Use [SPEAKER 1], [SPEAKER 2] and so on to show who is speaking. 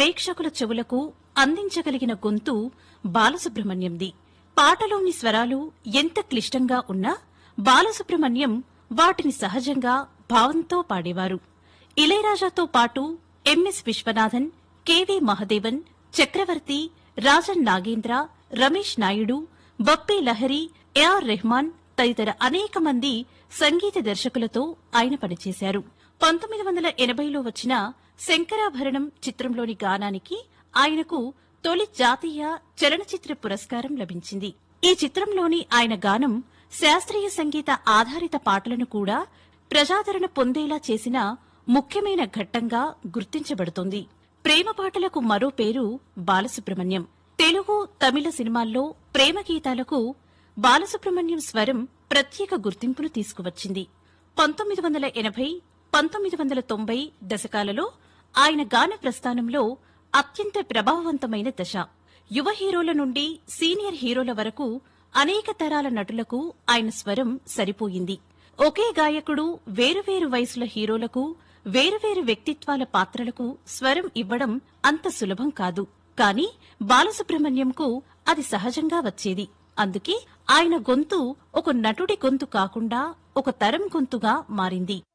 [SPEAKER 1] ప్రేక్షకుల చెవులకు అందించగలిగిన గొంతు బాలసుబ్రహ్మణ్యంది పాటలోని స్వరాలు ఎంత క్లిష్టంగా ఉన్నా బాలసుబ్రహ్మణ్యం వాటిని సహజంగా భావంతో పాడేవారు ఇళయరాజాతో పాటు MS Viswanathan KV Mahadevan Chakravarthy Rajan Nagendra Ramesh Naidu Bappi Lahiri AR Rahman తదితర అనేక మంది సంగీత దర్శకులతో ఆయన పనిచేశారు పంతొమ్మిది వందల ఎనభైలో వచ్చిన శంకరాభరణం చిత్రంలోని గానానికి ఆయనకు తొలి జాతీయ చలనచిత్ర పురస్కారం లభించింది ఈ చిత్రంలోని ఆయన గానం శాస్త్రీయ సంగీత ఆధారిత పాటలను కూడా ప్రజాదరణ పొందేలా చేసిన ముఖ్యమైన ఘట్టంగా గుర్తించబడుతోంది ప్రేమ పాటలకు మరో పేరు బాలసుబ్రహ్మణ్యం తెలుగు తమిళ సినిమాల్లో ప్రేమ గీతాలకు బాలసుబ్రహ్మణ్యం స్వరం ప్రత్యేక గుర్తింపును తీసుకువచ్చింది పంతొమ్మిది వందల ఎనభై పంతొమ్మిది వందల తొంభై దశకాలలో ఆయన గాన ప్రస్థానంలో అత్యంత ప్రభావవంతమైన దశ యువ హీరోల నుండి సీనియర్ హీరోల వరకు అనేక తరాల నటులకు ఆయన స్వరం సరిపోయింది ఒకే గాయకుడు వేరువేరు వయసుల హీరోలకు వేరువేరు వ్యక్తిత్వాల పాత్రలకు స్వరం ఇవ్వడం అంత సులభం కాదు కాని బాలసుబ్రహ్మణ్యంకు అది సహజంగా వచ్చేది అందుకే ఆయన గొంతు ఒక నటుడి గొంతు కాకుండా ఒక తరం గొంతుగా మారింది